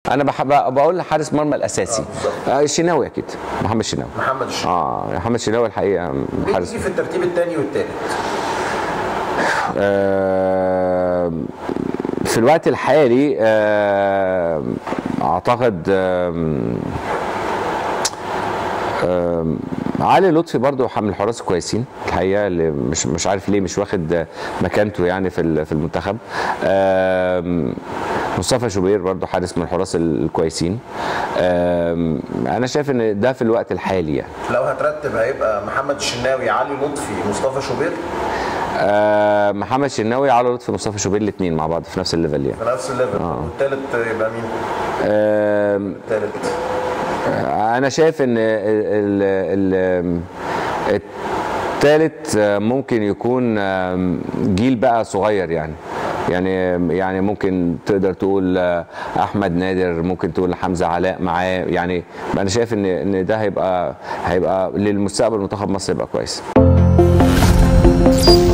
انا بحب بقول حارس مرمى الاساسي آه الشناوي اكيد محمد الشناوي محمد الشناوي اه محمد الشناوي الحقيقه مين حارس يجي في الترتيب الثاني والثالث آه، في الوقت الحالي آه، اعتقد آم، آم، علي لطفي برضو من الحراس كويسين الحقيقه اللي مش مش عارف ليه مش واخد مكانته يعني في ال- في المنتخب آم، مصطفى شوبير برضو حارس من الحراس الكويسين آم، انا شايف ان ده في الوقت الحالي يعني لو هترتب هيبقى محمد الشناوي علي لطفي مصطفى شوبير آه، محمد شناوي علي لطفي مصطفى شوبير الاثنين مع بعض في نفس الليفل يعني في نفس الليفل والثالث يبقى مين؟ آم، الثالث انا شايف ان ال ال الثالث ممكن يكون آم، جيل بقى صغير يعني يعني يعني ممكن تقدر تقول آه، احمد نادر ممكن تقول حمزه علاء معاه يعني انا شايف ان ان ده هيبقى هيبقى للمستقبل منتخب مصر يبقى كويس